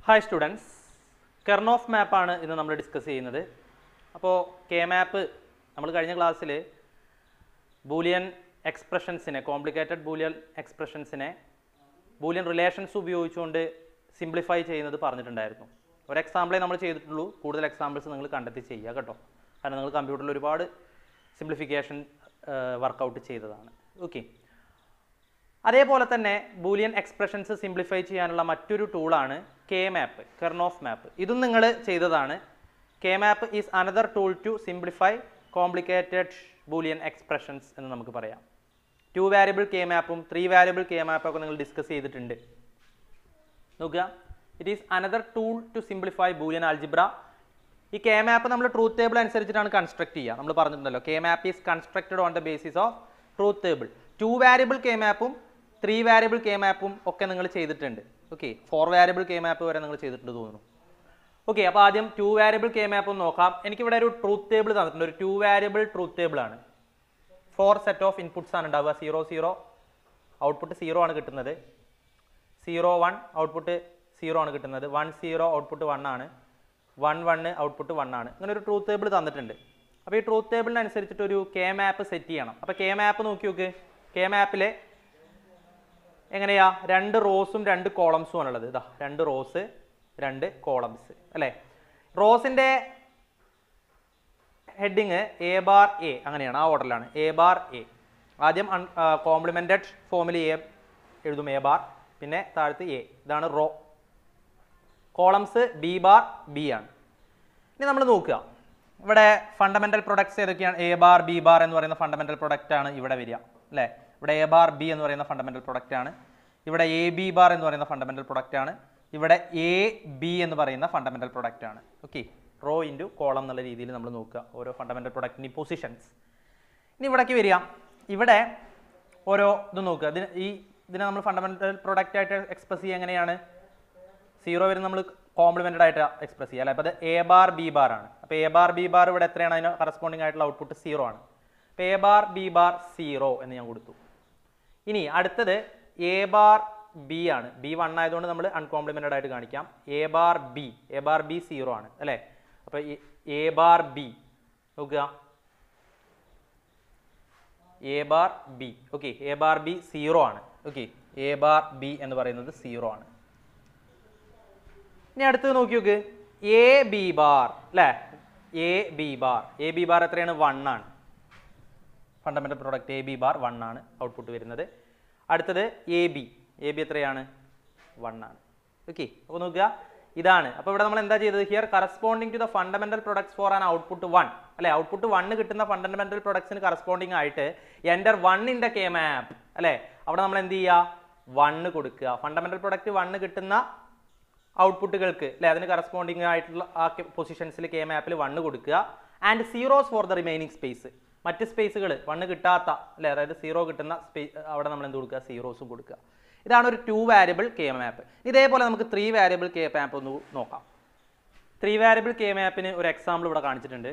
hi students കെർണോഫ് മാപ്പാണ് ഇന്ന് നമ്മൾ discuss ചെയ്യുന്നത് അപ്പോൾ കെ മാപ്പ് നമ്മൾ കഴിഞ്ഞ ക്ലാസ്സിൽ ബൂലിയൻ എക്സ്പ്രഷൻസിനെ കോംപ്ലിക്കേറ്റഡ് ബൂലിയൻ എക്സ്പ്രഷൻസിനെ ബൂലിയൻ റിലേഷൻസ് ഉപയോഗിച്ചുകൊണ്ട് സിംപ്ലിഫൈ ചെയ്യുന്നത് പറഞ്ഞിട്ടുണ്ടായിരുന്നു ഒരു എക്സാമ്പിളേ നമ്മൾ ചെയ്തിട്ടുള്ളൂ കൂടുതൽ എക്സാമ്പിൾസ് നിങ്ങൾ കണ്ടെത്തി ചെയ്യുക കേട്ടോ കാരണം നിങ്ങൾ കമ്പ്യൂട്ടറിൽ ഒരുപാട് സിംപ്ലിഫിക്കേഷൻ വർക്കൗട്ട് ചെയ്തതാണ് ഓക്കെ അതേപോലെ തന്നെ ബൂലിയൻ എക്സ്പ്രഷൻസ് സിംപ്ലിഫൈ ചെയ്യാനുള്ള മറ്റൊരു ടൂളാണ് കെ മാപ്പ് കെർണോഫ് മാപ്പ് ഇതും നിങ്ങൾ ചെയ്തതാണ് K map is another tool to simplify complicated Boolean expressions എന്ന് നമുക്ക് പറയാം ടു വാരിയബിൾ കെ മാപ്പും ത്രീ വാരിയബിൾ കെ മാപ്പും ഒക്കെ നിങ്ങൾ ഡിസ്കസ് ചെയ്തിട്ടുണ്ട് നോക്കുക it is another tool to simplify Boolean algebra ഈ കെ മാപ്പ് നമ്മൾ ട്രൂത്ത് ടേബിൾ അനുസരിച്ചിട്ടാണ് കൺസ്ട്രക്ട് ചെയ്യുക നമ്മൾ പറഞ്ഞിട്ടുണ്ടല്ലോ K map is constructed on the basis of truth table two variable K മാപ്പും ത്രീ വാരിയബിൾ കെ മാപ്പും ഒക്കെ നിങ്ങൾ ചെയ്തിട്ടുണ്ട് okay four variable K map വരെ നിങ്ങൾ ചെയ്തിട്ടുണ്ട് തോന്നുന്നു ഓക്കെ അപ്പോൾ ആദ്യം ടു വാരിയബിൾ കെ മാപ്പ് ഒന്ന് നോക്കാം എനിക്കിവിടെ ഒരു ട്രൂത്ത് ടേബിൾ തന്നിട്ടുണ്ട് ഒരു ടു വാരിയബിൾ ട്രൂത്ത് ടേബിൾ ആണ് ഫോർ സെറ്റ് ഓഫ് ഇൻപുട്സ് ആണ് ഉണ്ടാവുക സീറോ സീറോ ഔട്ട്പുട്ട് സീറോ ആണ് കിട്ടുന്നത് സീറോ വൺ ഔട്ട്പുട്ട് സീറോ ആണ് കിട്ടുന്നത് വൺ സീറോ ഔട്ട്പുട്ട് വൺ ആണ് വൺ വണ്ണ് ഔട്ട്പുട്ട് വൺ ആണ് ഇങ്ങനെ ഒരു ട്രൂത്ത് ടേബിൾ തന്നിട്ടുണ്ട് അപ്പോൾ ഈ ട്രൂത്ത് ടേബിളിനനുസരിച്ചിട്ട് ഒരു കെ മാപ്പ് സെറ്റ് ചെയ്യണം അപ്പോൾ കെ മാപ്പ് നോക്കി നോക്ക് കെ മാപ്പിൽ എങ്ങനെയാ രണ്ട് റോസും രണ്ട് കോളംസും ആണുള്ളത് ഇതാ രണ്ട് റോസ് രണ്ട് കോളംസ് അല്ലേ റോസിൻ്റെ ഹെഡിങ് എ ബാർ എ അങ്ങനെയാണ് ആ ഓർഡറിലാണ് എ ബാർ എ ആദ്യം കോംപ്ലിമെൻറ്റഡ് ഫോമിൽ എ എഴുതും എ ബാർ പിന്നെ താഴത്ത് എ ഇതാണ് row columns B bar B ആണ് ഇനി നമ്മൾ നോക്കുക ഇവിടെ ഫണ്ടമെന്റൽ പ്രൊഡക്ട്സ് ഏതൊക്കെയാണ് എ ബാർ ബി ബാർ എന്ന് പറയുന്ന ഫണ്ടമെന്റൽ പ്രൊഡക്റ്റ് ആണ് ഇവിടെ വരിക അല്ലേ ഇവിടെ എ ബാർ ബി എന്ന് പറയുന്ന ഫണ്ടമെന്റൽ പ്രൊഡക്റ്റ് ആണ് ഇവിടെ എ ബി ബാർ എന്ന് പറയുന്ന ഫണ്ടമെന്റൽ പ്രൊഡക്റ്റ് ആണ് ഇവിടെ എ ബി എന്ന് പറയുന്ന ഫണ്ടമെന്റൽ പ്രൊഡക്റ്റ് ആണ് ഓക്കെ റോ ഇൻറ്റു കോളം എന്നുള്ള രീതിയിൽ നമ്മൾ നോക്കുക ഓരോ ഫണ്ടമെന്റൽ പ്രൊഡക്റ്റിൻ്റെ പൊസിഷൻസ് ഇനി ഇവിടേക്ക് വരിക ഇവിടെ ഓരോ ഇത് നോക്കുക ഇതിന് ഈ ഇതിനെ നമ്മൾ ഫണ്ടമെന്റൽ പ്രൊഡക്റ്റ് ആയിട്ട് എക്സ്പ്രസ് ചെയ്യുക എങ്ങനെയാണ് സീറോ വരെ നമ്മൾ കോംപ്ലിമെന്റഡ് ആയിട്ട് എക്സ്പ്രസ് ചെയ്യുക അല്ലേ അപ്പോൾ അത് എ ബാർ ബി ബാർ ആണ് അപ്പോൾ എ ബാർ ബി ബാർ ഇവിടെ എത്രയാണ് അതിന് കറസ്പോണ്ടിങ് ആയിട്ടുള്ള ഔട്ട്പുട്ട് സീറോ ആണ് അപ്പോൾ A bar B bar zero എന്ന് ഞാൻ കൊടുത്തു ഇനി അടുത്തത് എ ബാർ ബി ആണ് ബി വൺ ആയതുകൊണ്ട് നമ്മൾ അൺകോംപ്ലിമെന്റഡ് ആയിട്ട് കാണിക്കാം A bar B A bar B zero ആണ് അല്ലേ അപ്പോൾ എ ബാർ ബി നോക്കുക A bar B okay A bar B zero ആണ് ഓക്കെ എ ബാർ ബി എന്ന് പറയുന്നത് സീറോ ആണ് ഇനി അടുത്തത് നോക്കി നോക്ക് എ ബി ബാർ അല്ലേ A B bar A B bar എത്രയാണ് വൺ ആണ് fundamental product A B bar one ആണ് ഔട്ട്പുട്ട് വരുന്നത് അടുത്തത് എ ബി എ ബി എത്രയാണ് വൺ ആണ് ഓക്കെ അപ്പോൾ നോക്കുക ഇതാണ് അപ്പോൾ ഇവിടെ നമ്മൾ എന്താ ചെയ്തത് here corresponding to the fundamental products for an output one അല്ലെ ഔട്ട്പുട്ട് വണ്ണ് കിട്ടുന്ന ഫണ്ടമെന്റൽ പ്രൊഡക്ട്സിന് കറസ്പോണ്ടിങ് ആയിട്ട് enter one in the K map അല്ലേ അവിടെ നമ്മൾ എന്ത് ചെയ്യുക വണ്ണ് കൊടുക്കുക ഫണ്ടമെന്റൽ പ്രൊഡക്റ്റ് വണ്ണ് കിട്ടുന്ന ഔട്ട്പുട്ടുകൾക്ക് അല്ലെ അതിന് കറസ്പോണ്ടിങ് ആയിട്ടുള്ള ആ പൊസിഷൻസിൽ കെ മാപ്പിൽ വണ്ണ് കൊടുക്കുക and zeros for the remaining space മറ്റ് സ്പേസുകൾ വണ്ണ് കിട്ടാത്ത അല്ലെ അതായത് സീറോ കിട്ടുന്ന സ്പേ അവിടെ നമ്മൾ എന്ത് കൊടുക്കുക സീറോസും കൊടുക്കുക ഇതാണ് ഒരു ടു വാരിയബിൾ കെ മാപ്പ് ഇതേപോലെ നമുക്ക് ത്രീ വാരിയബിൾ കെ മാപ്പ് ഒന്ന് നോക്കാം ത്രീ വാരിയബിൾ കെ മാപ്പിന് ഒരു എക്സാമ്പിൾ ഇവിടെ കാണിച്ചിട്ടുണ്ട്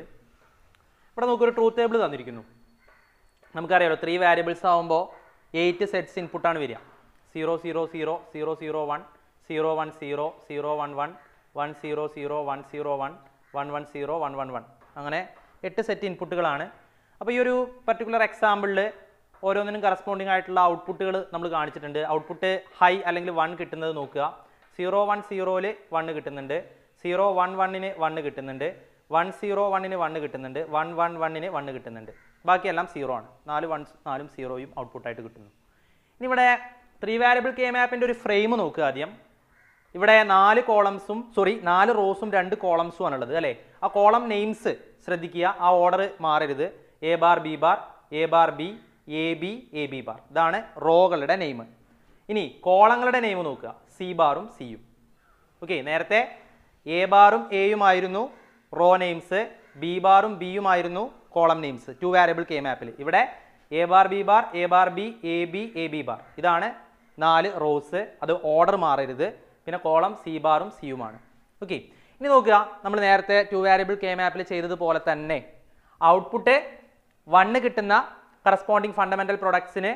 ഇവിടെ നമുക്കൊരു ട്രൂത്ത് ടേബിൾ തന്നിരിക്കുന്നു നമുക്കറിയാലോ ത്രീ വാരിയബിൾസ് ആകുമ്പോൾ എയ്റ്റ് സെറ്റ്സ് ഇൻപുട്ടാണ് വരിക zero zero zero zero zero one zero one zero zero one one one zero zero one zero one one one zero one one one അങ്ങനെ എട്ട് സെറ്റ് ഇൻപുട്ടുകളാണ് അപ്പോൾ ഈ ഒരു പർട്ടിക്കുലർ എക്സാമ്പിളിൽ ഓരോന്നിനും കറസ്പോണ്ടിങ് ആയിട്ടുള്ള ഔട്ട്പുട്ടുകൾ നമ്മൾ കാണിച്ചിട്ടുണ്ട് ഔട്ട്പുട്ട് ഹൈ അല്ലെങ്കിൽ വൺ കിട്ടുന്നത് നോക്കുക സീറോ വൺ സീറോയിൽ വണ്ണ് കിട്ടുന്നുണ്ട് സീറോ വൺ വണ്ണിന് വണ്ണ് കിട്ടുന്നുണ്ട് വൺ സീറോ വണ്ണിന് വണ്ണ് കിട്ടുന്നുണ്ട് വൺ വൺ വണ്ണിന് വണ്ണ് കിട്ടുന്നുണ്ട് ബാക്കിയെല്ലാം സീറോ ആണ് നാല് വൺസ് നാലും സീറോയും ഔട്ട്പുട്ടായിട്ട് കിട്ടുന്നു ഇനി ഇവിടെ ത്രീ വാരിയബിൾ കെ മാപ്പിൻ്റെ ഒരു ഫ്രെയിം നോക്കുക ആദ്യം ഇവിടെ നാല് കോളംസും സോറി നാല് റോസും രണ്ട് കോളംസും ആണുള്ളത് അല്ലേ ആ കോളം നെയിംസ് ശ്രദ്ധിക്കുക ആ ഓർഡർ മാറരുത് A bar B bar A bar B A B A B bar ഇതാണ് റോകളുടെ നെയിം ഇനി കോളങ്ങളുടെ നെയിം നോക്കുക സി ബാറും സിയും ഓക്കെ നേരത്തെ എ ബാറും എയും ആയിരുന്നു റോ നെയിംസ് ബി ബാറും ബിയും ആയിരുന്നു column names two variable K മാപ്പിൽ ഇവിടെ A bar B bar A bar B A B A B bar ഇതാണ് നാല് റോസ് അത് ഓർഡർ മാറരുത് പിന്നെ കോളം സി ബാറും സിയുമാണ് ഓക്കെ ഇനി നോക്കുക നമ്മൾ നേരത്തെ ടു വാരിയബിൾ കെ മാപ്പിൽ ചെയ്തതുപോലെ തന്നെ ഔട്ട്പുട്ട് വണ്ണ് കിട്ടുന്ന കറസ്പോണ്ടിങ് ഫണ്ടമെന്റൽ പ്രൊഡക്ട്സിന്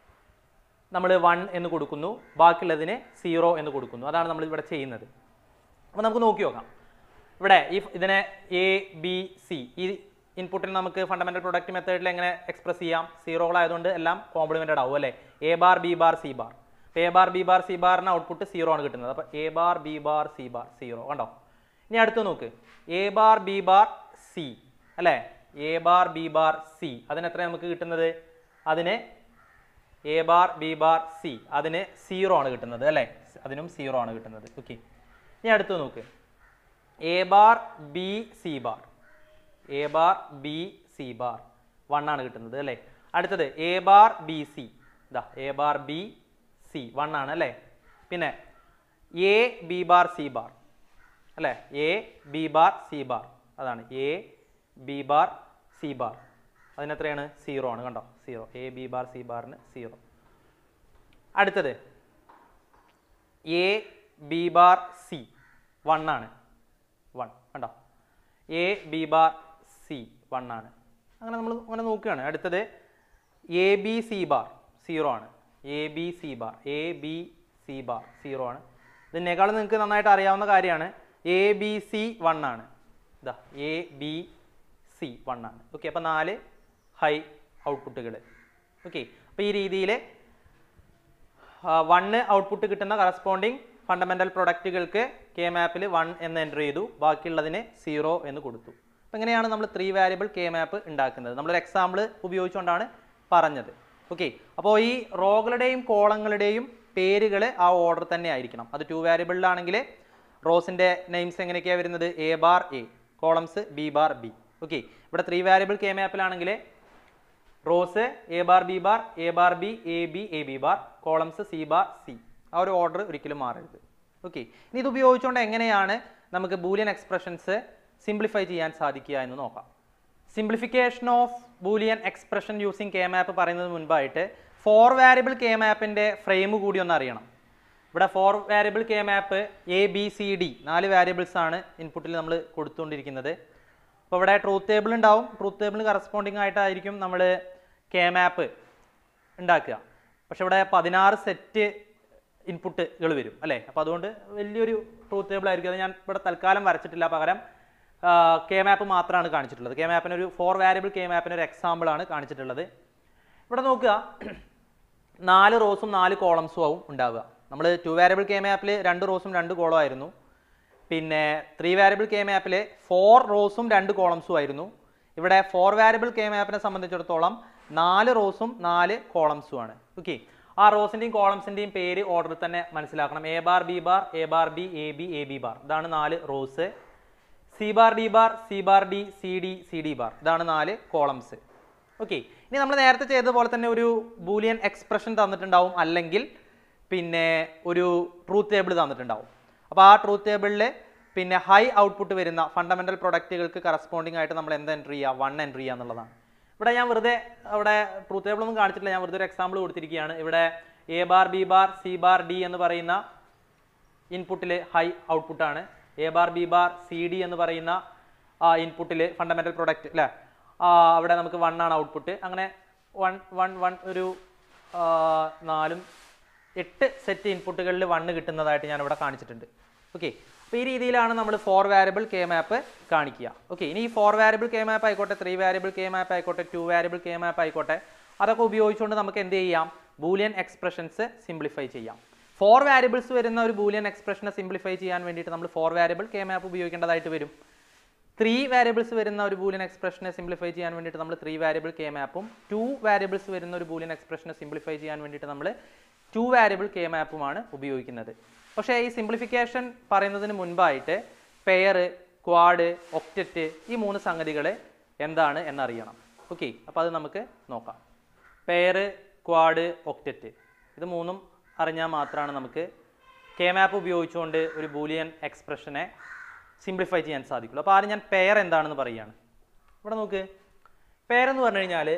നമ്മൾ വൺ എന്ന് കൊടുക്കുന്നു ബാക്കിയുള്ളതിന് സീറോ എന്ന് കൊടുക്കുന്നു അതാണ് നമ്മൾ ഇവിടെ ചെയ്യുന്നത് അപ്പോൾ നമുക്ക് നോക്കി നോക്കാം ഇവിടെ ഈ ഫ് ഇതിനെ എ ബി സി ഈ ഇൻപുട്ടിന് നമുക്ക് ഫണ്ടമെന്റൽ പ്രൊഡക്റ്റ് മെത്തേഡിൽ എങ്ങനെ എക്സ്പ്രസ് ചെയ്യാം സീറോകളായതുകൊണ്ട് എല്ലാം കോംപ്ലിമെന്റഡ് ആവും അല്ലേ A bar B bar C bar അപ്പോൾ A bar B bar C ബാറിന് ഔട്ട്പുട്ട് സീറോ ആണ് കിട്ടുന്നത് അപ്പോൾ A bar B bar C bar zero കണ്ടോ ഇനി അടുത്ത് നോക്ക് A bar B bar C അല്ലേ A bar B bar C അതിന് എത്ര നമുക്ക് കിട്ടുന്നത് അതിന് A bar B bar C അതിന് സീറോ ആണ് കിട്ടുന്നത് അല്ലേ അതിനും സീറോ ആണ് കിട്ടുന്നത് ഓക്കെ ഇനി അടുത്ത് നോക്ക് A bar B C bar A bar B C bar one ആണ് കിട്ടുന്നത് അല്ലേ അടുത്തത് എ ബാർ ബി സി ഇതാ A bar B C one ആണ് അല്ലേ പിന്നെ A B bar C bar അല്ലേ A B bar C bar അതാണ് A B bar C bar അതിനെത്രയാണ് സീറോ ആണ് കണ്ടോ zero A B bar C ബാറിന് സീറോ അടുത്തത് A B bar C one ആണ് വൺ കണ്ടോ A B bar C one ആണ് അങ്ങനെ നമ്മൾ അങ്ങനെ നോക്കുകയാണ് അടുത്തത് A B C bar zero ആണ് A B C bar A B C bar zero ആണ് ഇതിനേക്കാളും നിങ്ങൾക്ക് നന്നായിട്ട് അറിയാവുന്ന കാര്യമാണ് എ ബി സി വൺ ആണ് ഇതാ എ ബി സി വൺ ആണ് ഓക്കെ അപ്പോൾ നാല് ഹൈ ഔട്ട്പുട്ടുകൾ ഓക്കെ അപ്പോൾ ഈ രീതിയിൽ വണ്ണ് ഔട്ട്പുട്ട് കിട്ടുന്ന കറസ്പോണ്ടിങ് ഫണ്ടമെന്റൽ പ്രൊഡക്റ്റുകൾക്ക് കെ മാപ്പിൽ വൺ എന്ന് എൻ്റർ ചെയ്തു ബാക്കിയുള്ളതിന് സീറോ എന്ന് കൊടുത്തു അപ്പം ഇങ്ങനെയാണ് നമ്മൾ ത്രീ വാരിയബിൾ കെ മാപ്പ് ഉണ്ടാക്കുന്നത് നമ്മളൊരു എക്സാമ്പിൾ ഉപയോഗിച്ചുകൊണ്ടാണ് പറഞ്ഞത് ഓക്കെ അപ്പോൾ ഈ റോകളുടെയും കോളങ്ങളുടെയും പേരുകൾ ആ ഓർഡർ തന്നെ ആയിരിക്കണം അത് ടു വാരിയബിളിലാണെങ്കിൽ റോസിൻ്റെ നെയിംസ് എങ്ങനെയൊക്കെയാണ് വരുന്നത് A bar A columns B bar B okay ഇവിടെ ത്രീ വാരിയബിൾ കെ മാപ്പിലാണെങ്കിൽ rows A bar B bar A bar B A B A B bar columns C bar C ആ ഒരു order ഒരിക്കലും മാറരുത് okay ഇനി ഇത് ഉപയോഗിച്ചുകൊണ്ട് എങ്ങനെയാണ് നമുക്ക് ബൂലിയൻ എക്സ്പ്രഷൻസ് സിംപ്ലിഫൈ ചെയ്യാൻ സാധിക്കുക എന്ന് നോക്കാം simplification of Boolean expression using K map പറയുന്നതിന് മുൻപായിട്ട് ഫോർ വാരിയബിൾ കെ മാപ്പിൻ്റെ ഫ്രെയിം കൂടി ഒന്ന് അറിയണം ഇവിടെ four variable K map A B C D നാല് വാരിയബിൾസ് ആണ് ഇൻപുട്ടിൽ നമ്മൾ കൊടുത്തുകൊണ്ടിരിക്കുന്നത് അപ്പോൾ ഇവിടെ ട്രൂത്ത് ടേബിൾ ഉണ്ടാവും ട്രൂത്ത് ടേബിളിന് കറസ്പോണ്ടിങ് ആയിട്ടായിരിക്കും നമ്മൾ കെ മാപ്പ് ഉണ്ടാക്കുക പക്ഷെ ഇവിടെ പതിനാറ് സെറ്റ് ഇൻപുട്ടുകൾ വരും അല്ലേ അപ്പോൾ അതുകൊണ്ട് വലിയൊരു ട്രൂത്ത് ടേബിൾ ആയിരിക്കും അത് ഞാൻ ഇവിടെ തൽക്കാലം വരച്ചിട്ടില്ല പകരം കെ മാപ്പ് മാത്രമാണ് കാണിച്ചിട്ടുള്ളത് കെ മാപ്പിന് ഒരു ഫോർ വാരിയബിൾ കെ മാപ്പിന് ഒരു എക്സാമ്പിൾ ആണ് കാണിച്ചിട്ടുള്ളത് ഇവിടെ നോക്കുക നാല് റോസും നാല് കോളംസും ആവും ഉണ്ടാവുക നമ്മൾ ടു വാരിയബിൾ കെ മാപ്പിൽ രണ്ട് റോസും രണ്ട് കോളം ആയിരുന്നു പിന്നെ ത്രീ വാരിയബിൾ കെ മാപ്പിൽ ഫോർ റോസും രണ്ട് കോളംസും ആയിരുന്നു ഇവിടെ ഫോർ വാരിയബിൾ കെ മാപ്പിനെ സംബന്ധിച്ചിടത്തോളം നാല് റോസും നാല് കോളംസും ആണ് ഓക്കെ ആ റോസിൻ്റെയും കോളംസിൻ്റെയും പേര് ഓർഡറിൽ തന്നെ മനസ്സിലാക്കണം A bar B bar A bar B A B A B bar ഇതാണ് നാല് rows C bar D bar C bar D C D C D bar ഇതാണ് നാല് കോളംസ് ഓക്കെ ഇനി നമ്മൾ നേരത്തെ ചെയ്തതുപോലെ തന്നെ ഒരു ബൂലിയൻ എക്സ്പ്രഷൻ തന്നിട്ടുണ്ടാവും അല്ലെങ്കിൽ പിന്നെ ഒരു ട്രൂത്ത് ടേബിൾ തന്നിട്ടുണ്ടാവും അപ്പോൾ ആ ട്രൂത്ത് ടേബിളിൽ പിന്നെ ഹൈ ഔട്ട്പുട്ട് വരുന്ന ഫണ്ടമെന്റൽ പ്രൊഡക്റ്റുകൾക്ക് കറസ്പോണ്ടിങ് ആയിട്ട് നമ്മൾ എന്ത് എൻട്രി ചെയ്യുക വൺ എൻട്രി ചെയ്യുക എന്നുള്ളതാണ് ഇവിടെ ഞാൻ വെറുതെ അവിടെ ട്രൂത്ത് ടേബിൾ ഒന്നും കാണിച്ചിട്ടില്ല ഞാൻ വെറുതെ ഒരു എക്സാമ്പിൾ കൊടുത്തിരിക്കുകയാണ് ഇവിടെ A bar B bar C bar D എന്ന് പറയുന്ന ഇൻപുട്ടിൽ ഹൈ ഔട്ട്പുട്ടാണ് A bar B bar C D എന്ന് പറയുന്ന ഇൻപുട്ടിൽ ഫണ്ടമെന്റൽ പ്രൊഡക്റ്റ് അല്ലേ ആ, അവിടെ നമുക്ക് വൺ ആണ് ഔട്ട്പുട്ട് അങ്ങനെ വൺ വൺ വൺ ഒരു ആ, നാലും എട്ട് സെറ്റ് ഇൻപുട്ടുകളിൽ വണ്ണ് കിട്ടുന്നതായിട്ട് ഞാൻ ഇവിടെ കാണിച്ചിട്ടുണ്ട് ഓക്കെ അപ്പോൾ ഈ രീതിയിലാണ് നമ്മൾ ഫോർ വാരിയബിൾ കെ മാപ്പ് കാണിക്കുക ഓക്കെ ഇനി ഈ ഫോർ വാരിയബിൾ കെ മാപ്പ് ആയിക്കോട്ടെ ത്രീ വാരിയബിൾ കെ മാപ്പ് ആയിക്കോട്ടെ ടു വാരിയബിൾ കെ മാപ്പ് ആയിക്കോട്ടെ അതൊക്കെ ഉപയോഗിച്ചുകൊണ്ട് നമുക്ക് എന്ത് ചെയ്യാം ബൂലിയൻ എക്സ്പ്രഷൻസ് സിംപ്ലിഫൈ ചെയ്യാം ഫോർ വാരിയബിൾസ് വരുന്ന ഒരു ബൂലിയൻ എക്സ്പ്രഷനെ സിംപ്ലിഫൈ ചെയ്യാൻ വേണ്ടിയിട്ട് നമ്മൾ ഫോർ വാരിയബിൾ കെ മാപ്പ് ഉപയോഗിക്കേണ്ടതായിട്ട് വരും ത്രീ വാരിയബിൾസ് വരുന്ന ഒരു ബൂലിയൻ എക്സ്പ്രഷനെ സിംപ്ലിഫൈ ചെയ്യാൻ വേണ്ടിയിട്ട് നമ്മൾ ത്രീ വാരിയബിൾ കെ മാപ്പും ടു വാരിയബിൾസ് വരുന്ന ഒരു ബൂലിയൻ എക്സ്പ്രഷനെ സിംപ്ലിഫൈ ചെയ്യാൻ വേണ്ടിയിട്ട് നമ്മൾ ടു വാരിയബിൾ കെ മാപ്പുമാണ് ഉപയോഗിക്കുന്നത് പക്ഷേ ഈ സിംപ്ലിഫിക്കേഷൻ പറയുന്നതിന് മുൻപായിട്ട് പെയർ ക്വാഡ് ഒക്റ്ററ്റ് ഈ മൂന്ന് സംഗതികൾ എന്താണ് എന്നറിയണം ഓക്കെ അപ്പോൾ അത് നമുക്ക് നോക്കാം പെയർ ക്വാഡ് ഒക്റ്ററ്റ് ഇത് മൂന്നും അറിഞ്ഞാൽ മാത്രമാണ് നമുക്ക് കെ മാപ്പ് ഉപയോഗിച്ചുകൊണ്ട് ഒരു ബൂലിയൻ എക്സ്പ്രഷനെ സിംപ്ലിഫൈ ചെയ്യാൻ സാധിക്കുള്ളൂ അപ്പോൾ ആദ്യം ഞാൻ പെയർ എന്താണെന്ന് പറയുകയാണ് ഇവിടെ നോക്ക് പെയർ എന്ന് പറഞ്ഞു കഴിഞ്ഞാൽ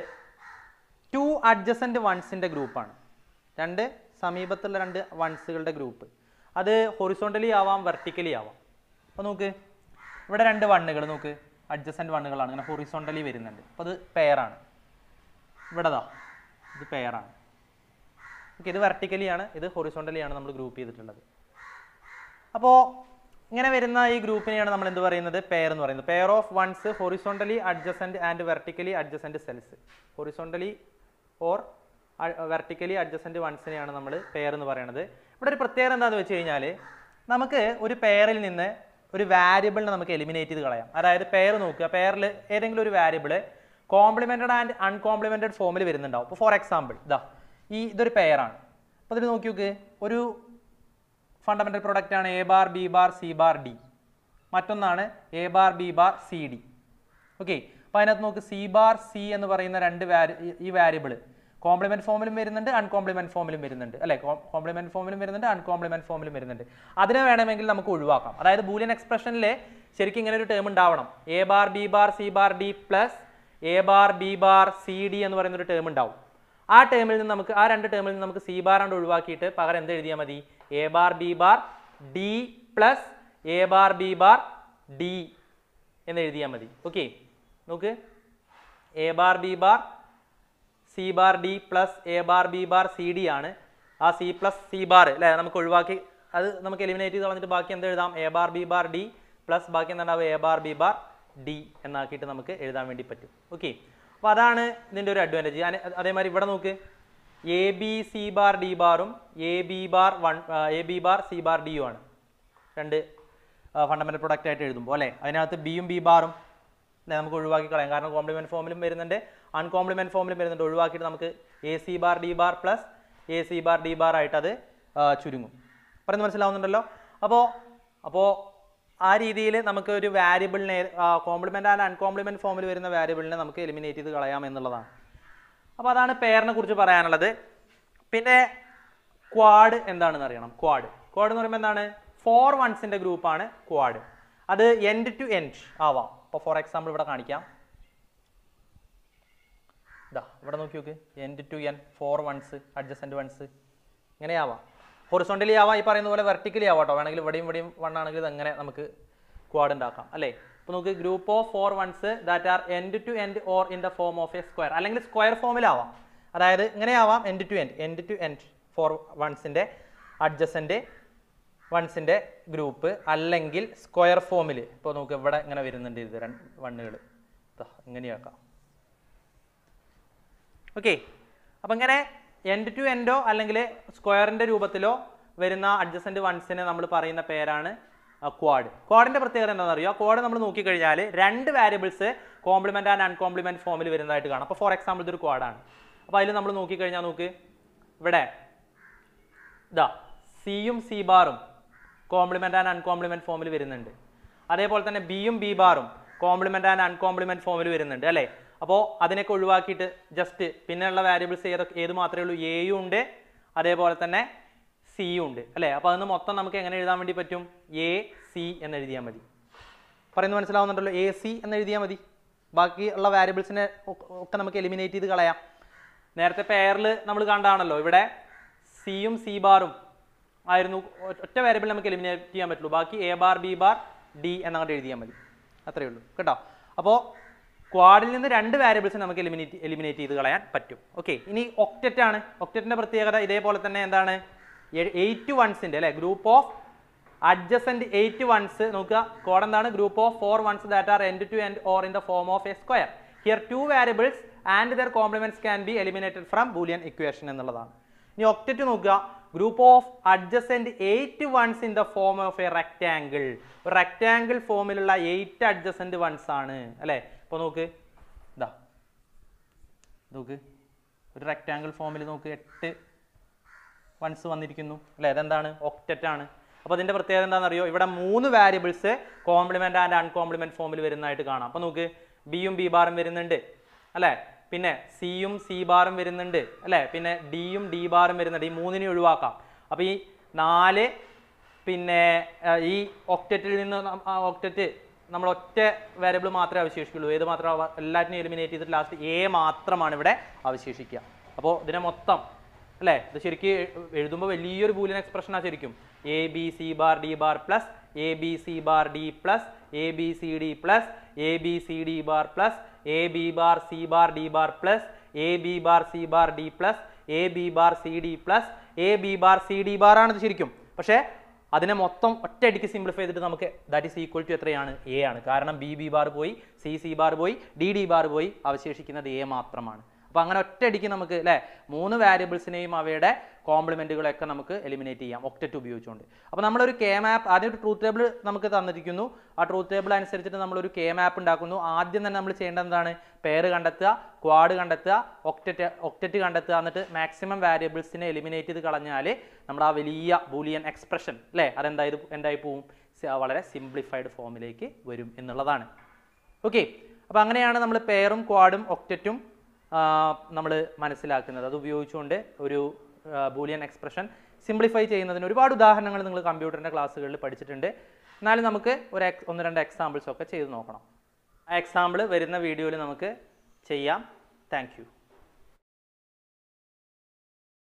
ടു അഡ്ജസൻറ്റ് വൺസിൻ്റെ ഗ്രൂപ്പാണ് രണ്ട് സമീപത്തുള്ള രണ്ട് വൺസുകളുടെ ഗ്രൂപ്പ് അത് ഹൊറിസോണ്ടലി ആവാം വെർട്ടിക്കലി ആവാം അപ്പോൾ നോക്ക് ഇവിടെ രണ്ട് വണ്ണുകൾ നോക്ക് അഡ്ജസൻറ്റ് വണ്ണുകളാണ് ഇങ്ങനെ ഹൊറിസോണ്ടലി വരുന്നുണ്ട് അപ്പോൾ അത് പെയറാണ് ഇവിടെതാ ഇത് പെയറാണ് ഓക്കെ ഇത് വെർട്ടിക്കലി ആണ് ഇത് ഹൊറിസോണ്ടലി ആണ് നമ്മൾ ഗ്രൂപ്പ് ചെയ്തിട്ടുള്ളത് അപ്പോൾ ഇങ്ങനെ വരുന്ന ഈ ഗ്രൂപ്പിനെയാണ് നമ്മൾ എന്ത് പറയുന്നത് പെയർ എന്ന് പറയുന്നത് pair of ones horizontally adjacent and vertically adjacent cells horizontally or vertically adjacent വൺസിനെയാണ് നമ്മൾ പെയർ എന്ന് പറയുന്നത് ഇവിടെ ഒരു പ്രത്യേകത എന്താണെന്ന് വെച്ച് കഴിഞ്ഞാൽ നമുക്ക് ഒരു പെയറിൽ നിന്ന് ഒരു വാരിയബിളിനെ നമുക്ക് എലിമിനേറ്റ് ചെയ്ത് കളയാം അതായത് പെയർ നോക്കുക പെയറിൽ ഏതെങ്കിലും ഒരു വാരിയബിൾ കോംപ്ലിമെൻറ്റഡ് ആൻഡ് അൺകോംപ്ലിമെൻറ്റഡ് ഫോമിൽ വരുന്നുണ്ടാവും ഇപ്പോൾ ഫോർ എക്സാമ്പിൾ ഇതാ ഈ ഇതൊരു പെയറാണ് അപ്പോൾ ഇതിൽ നോക്കി നോക്ക് ഒരു ഫണ്ടമെന്റൽ പ്രോഡക്റ്റ് ആണ് A bar B bar C bar D മറ്റൊന്നാണ് A bar B bar C D okay അപ്പോൾ അതിനകത്ത് നോക്ക് സി ബാർ സി എന്ന് പറയുന്ന രണ്ട് വാരി ഈ വാരിയബിൾ കോംപ്ലിമെന്റ് ഫോമിലും വരുന്നുണ്ട് അൺകോംപ്ലിമെന്റ് ഫോമിലും വരുന്നുണ്ട് അല്ലെ കോംപ്ലിമെന്റ് ഫോമിലും വരുന്നുണ്ട് അൺകോംപ്ലിമെന്റ് ഫോമിലും വരുന്നുണ്ട് അതിനെ വേണമെങ്കിൽ നമുക്ക് ഒഴിവാക്കാം അതായത് ബൂലിയൻ എക്സ്പ്രഷനിൽ ശരിക്കും ഇങ്ങനെ ഒരു ടേം ഉണ്ടാവണം A bar B bar C bar D plus A bar B bar C D എന്ന് പറയുന്ന ഒരു ടേം ഉണ്ടാവും ആ ടേമിൽ നിന്ന് നമുക്ക് ആ രണ്ട് ടേമിൽ നിന്ന് നമുക്ക് സി ബാർ കൊണ്ട് ഒഴിവാക്കിയിട്ട് പകരം എന്ത് എഴുതിയാൽ മതി A bar B bar D plus A bar B bar D എന്ന് എഴുതിയാൽ മതി ഓക്കെ നോക്ക് A bar B bar C bar D plus A bar B bar C D ആണ് ആ സി പ്ലസ് സി ബാർ അല്ലേ നമുക്ക് ഒഴിവാക്കി അത് നമുക്ക് എലിമിനേറ്റ് ചെയ്ത് കളഞ്ഞിട്ട് ബാക്കി എന്ത് എഴുതാം A bar B bar D plus ബാക്കി എന്തുണ്ടാവും A bar B bar D എന്നാക്കിയിട്ട് നമുക്ക് എഴുതാൻ വേണ്ടി പറ്റും ഓക്കെ അപ്പോൾ അതാണ് ഇതിൻ്റെ ഒരു അഡ്വാൻറ്റേജ് ഞാൻ അതേമാതിരി ഇവിടെ നോക്ക് A B C bar D ബാറും A B bar one A B bar C bar ഡിയും ആണ് രണ്ട് ഫണ്ടമെന്റൽ പ്രൊഡക്റ്റ് ആയിട്ട് എഴുതുമ്പോൾ അല്ലേ അതിനകത്ത് ബിയും ബി ബാറും നെ നമുക്ക് ഒഴിവാക്കി കളയാം കാരണം കോംപ്ലിമെന്റ് ഫോമിലും വരുന്നുണ്ട് അൺകോംപ്ലിമെന്റ് ഫോമിലും വരുന്നുണ്ട് ഒഴിവാക്കിയിട്ട് നമുക്ക് A C bar D bar plus A C bar D bar ആയിട്ട് അത് ആ, ചുരുങ്ങും പറയുന്നത് മനസ്സിലാവുന്നുണ്ടല്ലോ അപ്പോൾ അപ്പോൾ ആ രീതിയിൽ നമുക്ക് ഒരു വാരിയബിളിനെ കോംപ്ലിമെന്റ് ആൻഡ് അൺകോംപ്ലിമെന്റ് ഫോമിൽ വരുന്ന വാരിയബിളിനെ നമുക്ക് എലിമിനേറ്റ് ചെയ്ത് കളയാം എന്നുള്ളതാണ് അപ്പോൾ അതാണ് പെയറിനെ കുറിച്ച് പറയാനുള്ളത് പിന്നെ ക്വാഡ് എന്താണെന്ന് അറിയണം ക്വാഡ് ക്വാഡ് എന്ന് പറയുമ്പോൾ എന്താണ് ഫോർ വൺസിന്റെ ഗ്രൂപ്പാണ് ക്വാഡ് അത് എൻഡ് ടു എൻഡ് ആവാം ഇപ്പോൾ ഫോർ എക്സാമ്പിൾ ഇവിടെ കാണിക്കാം ഇതാ ഇവിടെ നോക്കി നോക്ക് end to end four ones adjacent ones ഇങ്ങനെയാവാം ഹൊറിസോണ്ടലി ആവാം ഈ പറയുന്ന പോലെ വെർട്ടിക്കലി ആവാം കേട്ടോ വേണമെങ്കിൽ ഇവിടെയും ഇവിടെയും വൺ ആണെങ്കിൽ ഇത് അങ്ങനെ നമുക്ക് ക്വാഡ് ഉണ്ടാക്കാം അല്ലേ അപ്പോൾ നമുക്ക് group of four ones that are end to end or in the form of a square അല്ലെങ്കിൽ സ്ക്വയർ ഫോമിലാവാം അതായത് ഇങ്ങനെയാവാം end to end end to end four വൺസിൻ്റെ അഡ്ജസ്റ്റൻ്റ് വൺസിൻ്റെ ഗ്രൂപ്പ് അല്ലെങ്കിൽ സ്ക്വയർ ഫോമിൽ ഇപ്പോൾ നമുക്ക് ഇവിടെ ഇങ്ങനെ വരുന്നുണ്ട് ഇത് രണ്ട് വണ്ണുകൾ ഇങ്ങനെയാക്കാം ഓക്കെ അപ്പം ഇങ്ങനെ എൻഡ് ടു എൻഡോ അല്ലെങ്കിൽ സ്ക്വയറിന്റെ രൂപത്തിലോ വരുന്ന അഡ്ജസന്റ് വൺസിനെ നമ്മൾ പറയുന്ന പേരാണ് ക്വാഡ് ക്വാഡിന്റെ പ്രത്യേകത എന്താണെന്ന് അറിയോ ക്വാഡ് നമ്മൾ നോക്കിക്കഴിഞ്ഞാൽ രണ്ട് വാരിയബിൾസ് കോംപ്ലിമെന്റ് ആൻഡ് അൺകോംപ്ലിമെന്റ് ഫോമിൽ വരുന്നതായിട്ട് കാണാം അപ്പോൾ ഫോർ എക്സാമ്പിൾ ഇതൊരു ക്വാഡാണ് അപ്പോൾ അതിൽ നമ്മൾ നോക്കിക്കഴിഞ്ഞാൽ നോക്ക് ഇവിടെ ഇതാ സിയും സി ബാറും കോംപ്ലിമെന്റ് ആൻഡ് അൺകോംപ്ലിമെന്റ് ഫോമിൽ വരുന്നുണ്ട് അതേപോലെ തന്നെ ബിയും ബി ബാറും കോംപ്ലിമെന്റ് ആൻഡ് അൺകോംപ്ലിമെന്റ് ഫോമിൽ വരുന്നുണ്ട് അല്ലേ അപ്പോൾ അതിനൊക്കെ ഒഴിവാക്കിയിട്ട് ജസ്റ്റ് പിന്നെയുള്ള വാരിയബിൾസ് ഏതൊക്കെ ഏത് മാത്രമേ ഉള്ളൂ എയും ഉണ്ട് അതേപോലെ തന്നെ സിയും ഉണ്ട് അല്ലേ അപ്പോൾ അതൊന്ന് മൊത്തം നമുക്ക് എങ്ങനെ എഴുതാൻ വേണ്ടി പറ്റും എ സി എന്ന് എഴുതിയാൽ മതി പറയുന്നത് മനസ്സിലാവുന്നുണ്ടല്ലോ എ സി എന്ന് എഴുതിയാൽ മതി ബാക്കിയുള്ള വാരിയബിൾസിനെ ഒക്കെ നമുക്ക് എലിമിനേറ്റ് ചെയ്ത് കളയാം നേരത്തെ പെയറിൽ നമ്മൾ കണ്ടാണല്ലോ ഇവിടെ സിയും സി ബാറും ആയിരുന്നു ഒ- ഒറ്റ വേരിയബിൾ നമുക്ക് എലിമിനേറ്റ് ചെയ്യാൻ പറ്റുള്ളൂ ബാക്കി A bar B bar D എന്നങ്ങോട്ട് എഴുതിയാൽ മതി അത്രയേ ഉള്ളൂ കേട്ടോ അപ്പോൾ ക്വാഡിൽ നിന്ന് രണ്ട് വാരിയബിൾസ് നമുക്ക് എലിമിനേറ്റ് എലിമിനേറ്റ് ചെയ്ത് കളയാൻ പറ്റും ഓക്കെ ഇനി ഒക്റ്ററ്റ് ആണ് ഒക്റ്ററ്റിന്റെ പ്രത്യേകത ഇതേപോലെ തന്നെ എന്താണ് എയ്റ്റ് വൺസിന്റെ അല്ലെ group of adjacent eight ones നോക്കുക കോഡ് എന്താണ് group of four ones that are end to end or in the form of a square here two variables and their complements can be eliminated from Boolean equation എന്നുള്ളതാണ് ഇനി octet നോക്കുക group of adjacent eight ones in the form of a rectangle ഒരു rectangle ഫോമിലുള്ള eight adjacent ones ആണ് അല്ലേ ഇപ്പൊ നോക്ക് ഇതാ നോക്ക് ഒരു റെക്റ്റാങ്കിൾ ഫോമിൽ നോക്ക് എട്ട് വൺസ് വന്നിരിക്കുന്നു അല്ലേ അതെന്താണ് ഒക്റ്ററ്റ് ആണ് അപ്പോൾ അതിന്റെ പ്രത്യേകത എന്താണെന്ന് അറിയോ ഇവിടെ മൂന്ന് വാരിയബിൾസ് കോംപ്ലിമെന്റ് ആൻഡ് അൺകോംപ്ലിമെന്റ് ഫോമിൽ വരുന്നതായിട്ട് കാണാം അപ്പോൾ നോക്ക് ബിയും ബി ബാറും വരുന്നുണ്ട് അല്ലേ പിന്നെ സിയും സി ബാറും വരുന്നുണ്ട് അല്ലേ പിന്നെ ഡിയും ഡി ബാറും വരുന്നുണ്ട് ഈ മൂന്നിനെ ഒഴിവാക്കാം അപ്പോൾ ഈ നാല് പിന്നെ ആ, ഈ ഒക്റ്ററ്റിൽ നിന്ന് ഒക്റ്ററ്റ് നമ്മൾ ഒറ്റ വേരിയബിൾ മാത്രമേ അവശേഷിക്കുള്ളൂ ഏത് മാത്രം അവ- എല്ലാറ്റിനെയും എലിമിനേറ്റ് ചെയ്തിട്ട് ലാസ്റ്റ് എ മാത്രമാണ് ഇവിടെ അവശേഷിക്കുക അപ്പോൾ ഇതിനെ മൊത്തം അല്ലേ ഇത് ശരിക്കും എഴുതുമ്പോൾ വലിയൊരു ബൂലിയൻ എക്സ്പ്രഷനാണ് ശരിക്കും A B C bar D bar plus A B C bar D plus A B C D plus A B C D bar plus A B bar C bar D bar plus A B bar C bar D plus A B bar C D plus A B bar C D bar ആണ് ഇത് ശരിക്കും പക്ഷേ അതിനെ മൊത്തം ഒറ്റയടിക്ക് simplify ചെയ്തിട്ട് നമുക്ക് that is equal to എത്രയാണ് എ ആണ് കാരണം ബി ബി ബാർ പോയി സി സി ബാർ പോയി ഡി ഡി ബാർ പോയി അവശേഷിക്കുന്നത് എ മാത്രമാണ് അപ്പോൾ അങ്ങനെ ഒറ്റയടിക്ക് നമുക്ക് അല്ലേ മൂന്ന് വാരിയബിൾസിനെയും അവയുടെ കോംപ്ലിമെൻറ്റുകളൊക്കെ നമുക്ക് എലിമിനേറ്റ് ചെയ്യാം ഒക്റ്ററ്റ് ഉപയോഗിച്ചുകൊണ്ട് അപ്പോൾ നമ്മളൊരു കെ മാപ്പ് ആദ്യം ഒരു ട്രൂത്ത് ടേബിൾ നമുക്ക് തന്നിരിക്കുന്നു ആ ട്രൂത്ത് ടേബിൾ അനുസരിച്ചിട്ട് നമ്മളൊരു കെ മാപ്പ് ഉണ്ടാക്കുന്നു ആദ്യം തന്നെ നമ്മൾ ചെയ്യേണ്ടത് എന്താണ് പേര് കണ്ടെത്തുക ക്വാഡ് കണ്ടെത്തുക ഒക്റ്ററ്റ് ഒക്റ്ററ്റ് കണ്ടെത്തുക എന്നിട്ട് മാക്സിമം വാരിയബിൾസിനെ എലിമിനേറ്റ് ചെയ്ത് കളഞ്ഞാൽ നമ്മുടെ ആ വലിയ ബൂലിയൻ എക്സ്പ്രഷൻ അല്ലേ അതെന്തായത് എന്തായി പോവും സ- വളരെ സിംപ്ലിഫൈഡ് ഫോമിലേക്ക് വരും എന്നുള്ളതാണ് ഓക്കെ അപ്പോൾ അങ്ങനെയാണ് നമ്മൾ പെയറും ക്വാഡും ഒക്റ്ററ്റും നമ്മൾ മനസ്സിലാക്കുന്നത് അത് ഉപയോഗിച്ചുകൊണ്ട് ഒരു ബൂലിയൻ എക്സ്പ്രഷൻ സിംപ്ലിഫൈ ചെയ്യുന്നതിന് ഒരുപാട് ഉദാഹരണങ്ങൾ നിങ്ങൾ കമ്പ്യൂട്ടറിൻ്റെ ക്ലാസ്സുകളിൽ പഠിച്ചിട്ടുണ്ട് എന്നാലും നമുക്ക് ഒരു ex- ഒന്ന് രണ്ട് എക്സാമ്പിൾസ് ഒക്കെ ചെയ്ത് നോക്കണം ആ എക്സാമ്പിൾ വരുന്ന വീഡിയോയിൽ നമുക്ക് ചെയ്യാം താങ്ക് യു